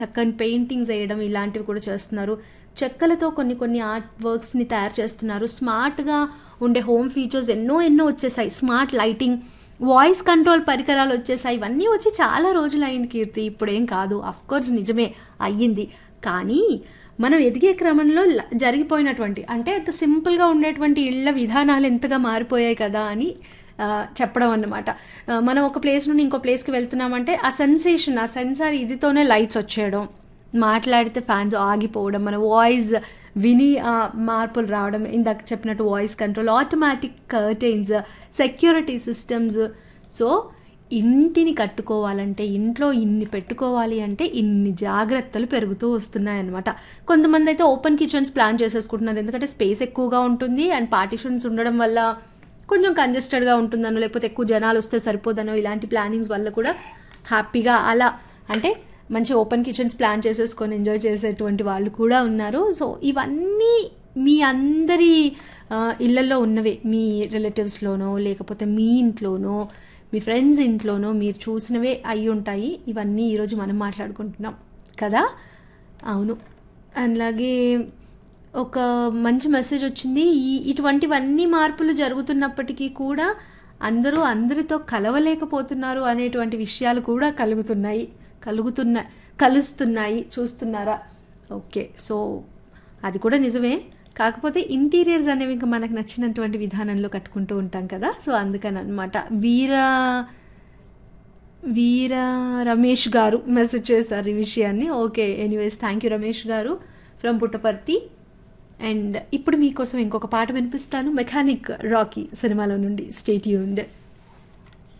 చక్కని పెయింటింగ్స్ వేయడం ఇలాంటివి కూడా చేస్తున్నారు చెక్కలతో కొన్ని కొన్ని ఆర్ట్ వర్క్స్ని తయారు చేస్తున్నారు స్మార్ట్గా ఉండే హోమ్ ఫీచర్స్ ఎన్నో ఎన్నో వచ్చేసాయి స్మార్ట్ లైటింగ్ వాయిస్ కంట్రోల్ పరికరాలు వచ్చేసాయి ఇవన్నీ వచ్చి చాలా రోజులు అయింది కీర్తి ఇప్పుడేం కాదు అఫ్ కోర్స్ నిజమే అయ్యింది కానీ మనం ఎదిగే క్రమంలో ల- జరిగిపోయినటువంటి అంటే అంత సింపుల్గా ఉండేటువంటి ఇళ్ళ విధానాలు ఎంతగా మారిపోయాయి కదా అని ఆ, చెప్పడం అన్నమాట ఆ, మనం ఒక ప్లేస్ నుండి ఇంకో ప్లేస్కి వెళ్తున్నామంటే ఆ సెన్సేషన్ ఆ సెన్సార్ ఇదితోనే లైట్స్ వచ్చేయడం మాట్లాడితే ఫ్యాన్స్ ఆగిపోవడం మన వాయిస్ విని ఆ, మార్పులు రావడం ఇందాక చెప్పినట్టు voice control automatic curtains security systems so ఇంటిని కట్టుకోవాలంటే ఇంట్లో ఇన్ని పెట్టుకోవాలి అంటే ఇన్ని జాగ్రత్తలు పెరుగుతూ వస్తున్నాయన్నమాట కొంతమంది అయితే ఓపెన్ కిచెన్స్ ప్లాన్ చేసేసుకుంటున్నారు ఎందుకంటే స్పేస్ ఎక్కువగా ఉంటుంది అండ్ పార్టిషన్స్ ఉండడం వల్ల కొంచెం కంజెస్టెడ్గా ఉంటుందనో లేకపోతే ఎక్కువ జనాలు వస్తే సరిపోదనో ఇలాంటి ప్లానింగ్స్ వల్ల కూడా హ్యాపీగా అలా అంటే మంచి ఓపెన్ కిచెన్స్ ప్లాన్ చేసేసుకొని ఎంజాయ్ చేసేటువంటి వాళ్ళు కూడా ఉన్నారు సో ఇవన్నీ మీ అందరి ఆ, ఇళ్ళల్లో ఉన్నవే మీ రిలేటివ్స్లోనో లేకపోతే మీ ఇంట్లోనో మీ ఫ్రెండ్స్ ఇంట్లోనో మీరు చూసినవే అయి ఉంటాయి ఇవన్నీ ఈరోజు మనం మాట్లాడుకుంటున్నాం కదా అవును అలాగే ఒక మంచి మెసేజ్ వచ్చింది ఈ ఇటువంటివన్నీ మార్పులు జరుగుతున్నప్పటికీ కూడా అందరూ అందరితో కలవలేకపోతున్నారు అనేటువంటి విషయాలు కూడా కలుగుతున్నాయి కలుగుతున్నా కలుస్తున్నాయి చూస్తున్నారా ఓకే సో అది కూడా నిజమే కాకపోతే ఇంటీరియర్స్ అనేవి ఇంకా మనకు నచ్చినటువంటి విధానంలో కట్టుకుంటూ ఉంటాం కదా సో అందుకని అనమాట వీర వీర రమేష్ గారు మెసేజ్ చేశారు ఈ విషయాన్ని okay anyways thank you Ramesh garu from Puttaparthi and ఇప్పుడు మీకోసం ఇంకొక పాట వినిపిస్తాను మెకానిక్ రాకీ సినిమాలో నుండి స్టేట్ యూండ్